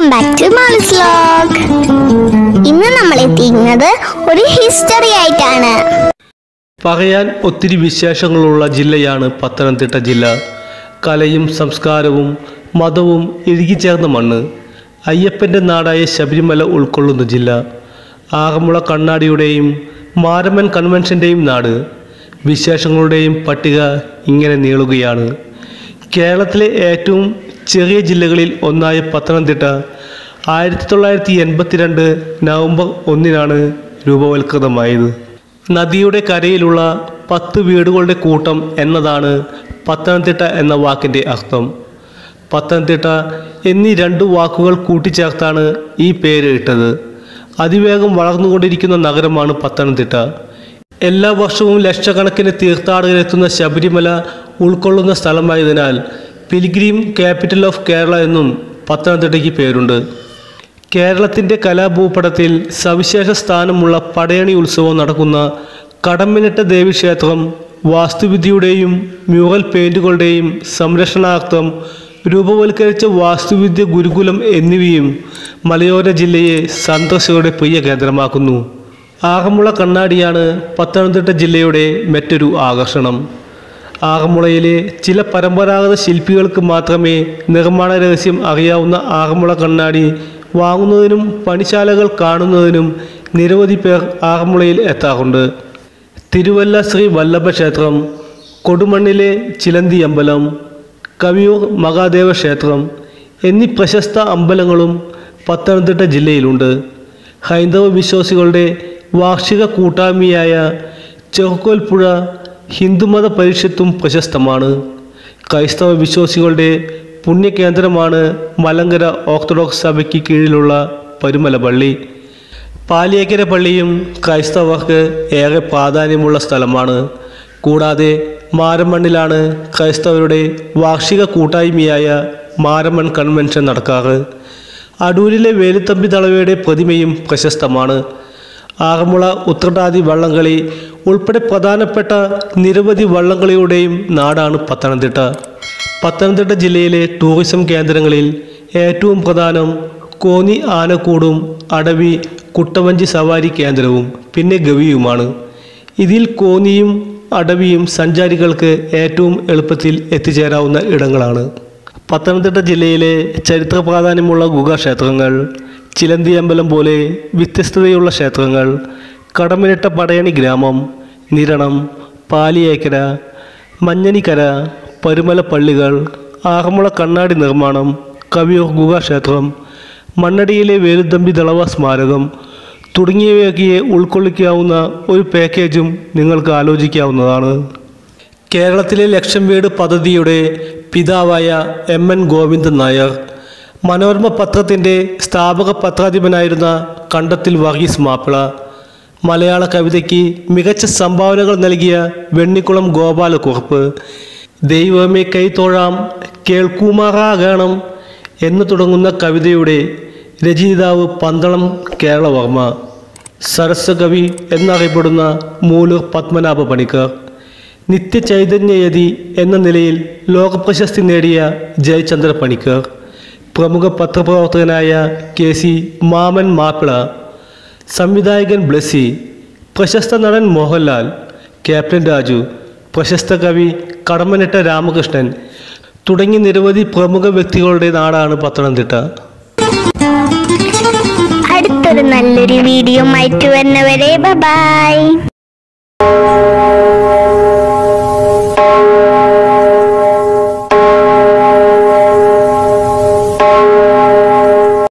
back to മാളിസ് vlog ഇന്ന് നമ്മൾ എത്തിക്കുന്നത് ഒരു ഹിസ്റ്ററി ആയിട്ടാണ് പറയാൻ ഒത്തിരി വിശേഷങ്ങളുള്ള ജില്ലയാണ് പത്തനംതിട്ട ജില്ല കലയും സംസ്കാരവും മതവും ഇഴുകിച്ചേർന്ന മണ്ണ് അയ്യപ്പൻ്റെ നാടായ ശബരിമല ഉൾക്കൊള്ളുന്ന ജില്ല ആറന്മുള കണ്ണാടിയുടെയും മാരമ്മൻ കൺവെൻഷൻ്റെയും നാട് വിശേഷങ്ങളുടെയും പട്ടിക ഇങ്ങനെ നീളുകയാണ് കേരളത്തിലെ ഏറ്റവും ചെറിയ ജില്ലകളിൽ ഒന്നായ പത്തനംതിട്ട ആയിരത്തി തൊള്ളായിരത്തി എൺപത്തിരണ്ട് നവംബർ ഒന്നിനാണ് രൂപവൽകൃതമായത് നദിയുടെ കരയിലുള്ള പത്ത് വീടുകളുടെ കൂട്ടം എന്നതാണ് പത്തനംതിട്ട എന്ന വാക്കിൻ്റെ അർത്ഥം പത്തനംതിട്ട എന്നീ രണ്ട് വാക്കുകൾ കൂട്ടിച്ചേർത്താണ് ഈ പേര് ഇട്ടത് അതിവേഗം വളർന്നുകൊണ്ടിരിക്കുന്ന നഗരമാണ് പത്തനംതിട്ട എല്ലാ വർഷവും ലക്ഷക്കണക്കിന് തീർത്ഥാടകരെത്തുന്ന ശബരിമല ഉൾക്കൊള്ളുന്ന സ്ഥലമായതിനാൽ പിൽഗ്രീം ക്യാപിറ്റൽ ഓഫ് കേരള എന്നും പത്തനംതിട്ടയ്ക്ക് പേരുണ്ട് കേരളത്തിൻ്റെ കലാഭൂപടത്തിൽ സവിശേഷ സ്ഥാനമുള്ള പടയണി ഉത്സവം നടക്കുന്ന കടമ്മിനിട്ട ദേവീക്ഷേത്രം വാസ്തുവിദ്യയുടെയും മ്യൂറൽ പെയിൻറ്റുകളുടെയും സംരക്ഷണാർത്ഥം രൂപവൽക്കരിച്ച വാസ്തുവിദ്യ ഗുരുകുലം എന്നിവയും മലയോര ജില്ലയെ സന്ദർശകരുടെ പ്രിയ കേന്ദ്രമാക്കുന്നു ആറന്മുള കണ്ണാടിയാണ് പത്തനംതിട്ട ജില്ലയുടെ മറ്റൊരു ആകർഷണം ആറന്മുളയിലെ ചില പരമ്പരാഗത ശില്പികൾക്ക് മാത്രമേ നിർമ്മാണ രഹസ്യം അറിയാവുന്ന ആറന്മുള കണ്ണാടി വാങ്ങുന്നതിനും പണിശാലകൾ കാണുന്നതിനും നിരവധി പേർ ആറന്മുളയിൽ എത്താറുണ്ട് തിരുവല്ല ശ്രീ വല്ലഭ ക്ഷേത്രം കൊടുമണ്ണിലെ ചിലന്തി അമ്പലം കവിയൂർ മഹാദേവ ക്ഷേത്രം എന്നീ പ്രശസ്ത അമ്പലങ്ങളും പത്തനംതിട്ട ജില്ലയിലുണ്ട് ഹൈന്ദവ വിശ്വാസികളുടെ വാർഷിക കൂട്ടായ്മയായ ചെറുക്കോൽപ്പുഴ ഹിന്ദുമത പരിഷത്തും പ്രശസ്തമാണ് ക്രൈസ്തവ വിശ്വാസികളുടെ പുണ്യകേന്ദ്രമാണ് മലങ്കര ഓർത്തഡോക്സ് സഭയ്ക്ക് കീഴിലുള്ള പരുമല പള്ളി പാലിയേക്കര പള്ളിയും ക്രൈസ്തവർക്ക് ഏറെ പ്രാധാന്യമുള്ള സ്ഥലമാണ് കൂടാതെ മാരമണ്ണിലാണ് ക്രൈസ്തവരുടെ വാർഷിക കൂട്ടായ്മയായ മാരമൺ കൺവെൻഷൻ നടക്കാറ് അടൂരിലെ വേലുത്തമ്പി തളവയുടെ പ്രതിമയും പ്രശസ്തമാണ് ആറന്മുള ഉത്രട്ടാതി വള്ളംകളി ഉൾപ്പെടെ പ്രധാനപ്പെട്ട നിരവധി വള്ളംകളിയുടെയും നാടാണ് പത്തനംതിട്ട പത്തനംതിട്ട ജില്ലയിലെ ടൂറിസം കേന്ദ്രങ്ങളിൽ ഏറ്റവും പ്രധാനം കോന്നി ആനക്കൂടും അടവി കുട്ടവഞ്ചി സവാരി കേന്ദ്രവും പിന്നെ ഗവിയുമാണ് ഇതിൽ കോന്നിയും അടവിയും സഞ്ചാരികൾക്ക് ഏറ്റവും എളുപ്പത്തിൽ എത്തിച്ചേരാവുന്ന ഇടങ്ങളാണ് പത്തനംതിട്ട ജില്ലയിലെ ചരിത്ര പ്രാധാന്യമുള്ള ഗുഹാക്ഷേത്രങ്ങൾ ചിലന്തി അമ്പലം പോലെ വ്യത്യസ്തതയുള്ള ക്ഷേത്രങ്ങൾ കടമിനിട്ട പടയണി ഗ്രാമം നിരണം പാലിയേക്കര മഞ്ഞനിക്കര പരുമല പള്ളികൾ ആറന്മുള കണ്ണാടി നിർമ്മാണം കവിയൂർ ഗുഹാക്ഷേത്രം മണ്ണടിയിലെ വേലുത്തമ്പി ദളവ സ്മാരകം തുടങ്ങിയവയൊക്കെ ഉൾക്കൊള്ളിക്കാവുന്ന ഒരു പാക്കേജും നിങ്ങൾക്ക് ആലോചിക്കാവുന്നതാണ് കേരളത്തിലെ ലക്ഷം വീട് പദ്ധതിയുടെ പിതാവായ എം എൻ ഗോവിന്ദൻ നായർ മനോരമ പത്രത്തിൻ്റെ സ്ഥാപക പത്രാധിപനായിരുന്ന കണ്ടത്തിൽ വർഗീസ് മാപ്പിള മലയാള കവിതയ്ക്ക് മികച്ച സംഭാവനകൾ നൽകിയ വെണ്ണിക്കുളം ഗോപാലക്കുറുപ്പ് ദൈവമേ കൈത്തോഴാം കേൾക്കുമാറാകണം എന്ന് തുടങ്ങുന്ന കവിതയുടെ രചയിതാവ് പന്തളം കേരളവർമ്മ സരസ്വകവി എന്നറിയപ്പെടുന്ന മൂലൂർ പത്മനാഭ പണിക്കർ നിത്യചൈതന്യയതി എന്ന നിലയിൽ ലോകപ്രശസ്തി നേടിയ ജയചന്ദ്ര പണിക്കർ പ്രമുഖ പത്രപ്രവർത്തകനായ കെ സി മാമൻ മാപ്പിള സംവിധായകൻ ബ്ലസ്സി പ്രശസ്ത നടൻ മോഹൻലാൽ ക്യാപ്റ്റൻ രാജു പ്രശസ്ത കവി കടമ്മനിട്ട രാമകൃഷ്ണൻ തുടങ്ങി നിരവധി പ്രമുഖ വ്യക്തികളുടെ നാടാണ് പത്തനംതിട്ട അടുത്തൊരു നല്ലൊരു വീഡിയോ ആയിട്ട് വരുന്നവരെ ബൈ